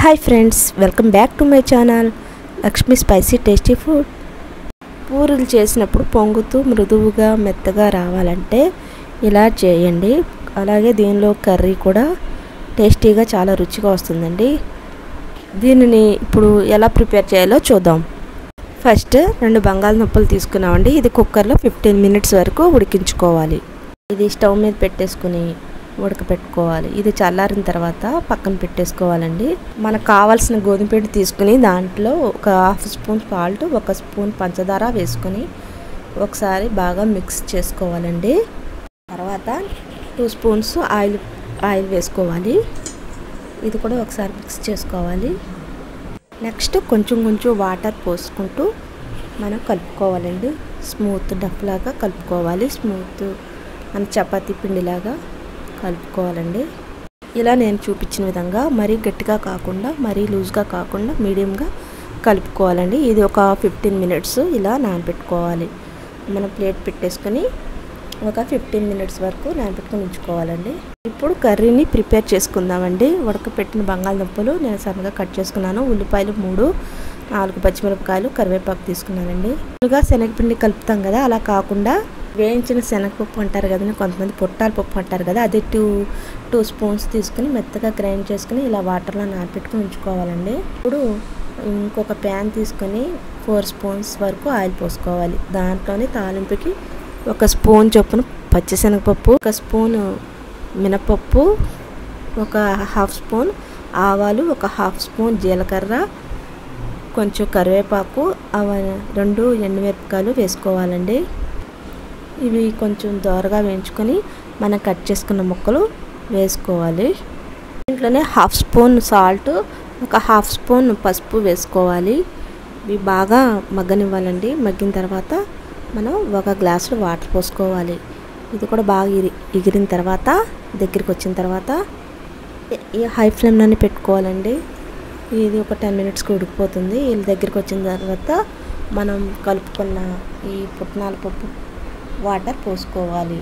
hi friends welcome back to my channel Lakshmi spicy tasty food పూరీలు చేసినప్పుడు పొంగుతూ మృదువుగా మెత్తగా రావాలంటే ఇలా చేయండి అలాగే దీనిలో కర్రీ కూడా టేస్టీగా చాలా రుచిగా వస్తుందండి దీనిని ఇప్పుడు ఎలా ప్రిపేర్ చేయాలో చూద్దాం ఫస్ట్ రెండు బంగాళదుంపలు తీసుకున్నామండి ఇది కుక్కర్లో ఫిఫ్టీన్ మినిట్స్ వరకు ఉడికించుకోవాలి ఇది స్టవ్ మీద పెట్టేసుకుని ఉడకపెట్టుకోవాలి ఇది చల్లారిన తర్వాత పక్కన పెట్టేసుకోవాలండి మనకు కావాల్సిన గోధుమ పిండి తీసుకుని దాంట్లో ఒక హాఫ్ స్పూన్ సాల్ట్ ఒక స్పూన్ పంచదార వేసుకొని ఒకసారి బాగా మిక్స్ చేసుకోవాలండి తర్వాత టూ స్పూన్స్ ఆయిల్ ఆయిల్ వేసుకోవాలి ఇది కూడా ఒకసారి మిక్స్ చేసుకోవాలి నెక్స్ట్ కొంచెం కొంచెం వాటర్ పోసుకుంటూ మనం కలుపుకోవాలండి స్మూత్ డఫ్ లాగా కలుపుకోవాలి స్మూత్ మన చపాతీ పిండిలాగా కలుపుకోవాలండి ఇలా నేను చూపించిన విధంగా మరీ గట్టిగా కాకుండా మరీ లూజ్గా కాకుండా మీడియంగా కలుపుకోవాలండి ఇది ఒక ఫిఫ్టీన్ మినిట్స్ ఇలా నానబెట్టుకోవాలి మనం ప్లేట్ పెట్టేసుకొని ఒక ఫిఫ్టీన్ మినిట్స్ వరకు నానబెట్టుకొని ఉంచుకోవాలండి ఇప్పుడు కర్రీని ప్రిపేర్ చేసుకుందామండి ఉడకపెట్టిన బంగాళదుంపలు నేను సన్నగా కట్ చేసుకున్నాను ఉల్లిపాయలు మూడు నాలుగు పచ్చిమిరపకాయలు కరివేపాకు తీసుకున్నానండి ముందుగా శనగపిండి కలుపుతాం కదా అలా కాకుండా వేయించిన శనగపప్పు అంటారు కదండి కొంతమంది పుట్టాల పప్పు అంటారు కదా అది టూ టూ స్పూన్స్ తీసుకుని మెత్తగా గ్రైండ్ చేసుకుని ఇలా వాటర్లో నానబెట్టుకుని ఉంచుకోవాలండి ఇప్పుడు ఇంకొక ప్యాన్ తీసుకొని ఫోర్ స్పూన్స్ వరకు ఆయిల్ పోసుకోవాలి దాంట్లోనే తాలింపుకి ఒక స్పూన్ చొప్పున పచ్చిశనగపప్పు ఒక స్పూన్ మినపప్పు ఒక హాఫ్ స్పూన్ ఆవాలు ఒక హాఫ్ స్పూన్ జీలకర్ర కొంచెం కరివేపాకు అవ రెండు ఎండుమిరపకాయలు వేసుకోవాలండి ఇవి కొంచెం దోరగా వేయించుకొని మనం కట్ చేసుకున్న ముక్కలు వేసుకోవాలి దీంట్లోనే హాఫ్ స్పూన్ సాల్ట్ ఒక హాఫ్ స్పూన్ పసుపు వేసుకోవాలి ఇవి బాగా మగ్గనివ్వాలండి మగ్గిన తర్వాత మనం ఒక గ్లాసులో వాటర్ పోసుకోవాలి ఇది కూడా బాగా ఇరి ఎగిరిన తర్వాత దగ్గరికి వచ్చిన తర్వాత ఈ హై ఫ్లేమ్లోనే పెట్టుకోవాలండి ఇది ఒక టెన్ మినిట్స్కి ఉడికిపోతుంది వీళ్ళ దగ్గరికి వచ్చిన తర్వాత మనం కలుపుకున్న ఈ పుట్నాల పప్పు వాటర్ పోసుకోవాలి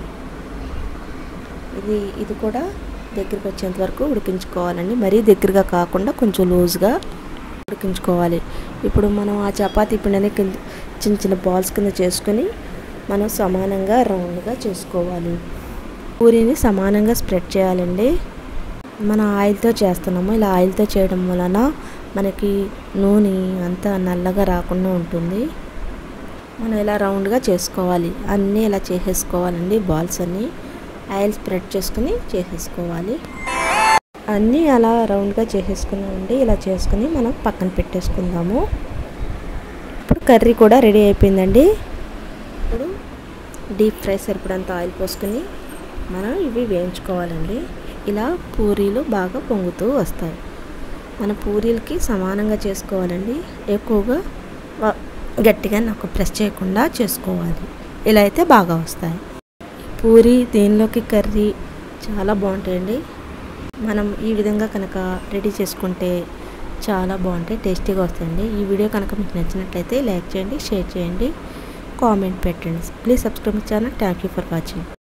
ఇది ఇది కూడా దగ్గరికి వచ్చేంత వరకు ఉడికించుకోవాలండి మరీ దగ్గరగా కాకుండా కొంచెం లూజ్గా ఉడికించుకోవాలి ఇప్పుడు మనం ఆ చపాతీ పిండిని కింద చిన్న చిన్న బాల్స్ కింద చేసుకొని మనం సమానంగా రౌండ్గా చేసుకోవాలి పూరీని సమానంగా స్ప్రెడ్ చేయాలండి మనం ఆయిల్తో చేస్తున్నాము ఇలా ఆయిల్తో చేయడం వలన మనకి నూనె అంతా నల్లగా రాకుండా ఉంటుంది మనం ఇలా రౌండ్గా చేసుకోవాలి అన్నీ ఇలా చేసేసుకోవాలండి బాల్స్ అన్నీ ఆయిల్ స్ప్రెడ్ చేసుకుని చేసేసుకోవాలి అన్నీ అలా రౌండ్గా చేసేసుకున్నామండి ఇలా చేసుకుని మనం పక్కన పెట్టేసుకుందాము ఇప్పుడు కర్రీ కూడా రెడీ అయిపోయిందండి ఇప్పుడు డీప్ ఫ్రై సరిపడంత ఆయిల్ పోసుకొని మనం ఇవి వేయించుకోవాలండి ఇలా పూరీలు బాగా పొంగుతూ వస్తాయి మన పూరీలకి సమానంగా చేసుకోవాలండి ఎక్కువగా గట్టిగా నాకు ప్రెస్ చేయకుండా చేసుకోవాలి ఇలా అయితే బాగా వస్తాయి పూరి దీనిలోకి కర్రీ చాలా బాగుంటాయండి మనం ఈ విధంగా కనుక రెడీ చేసుకుంటే చాలా బాగుంటాయి టేస్టీగా వస్తాయండి ఈ వీడియో కనుక మీకు నచ్చినట్లయితే లైక్ చేయండి షేర్ చేయండి కామెంట్ పెట్టండి please subscribe my channel thank you for watching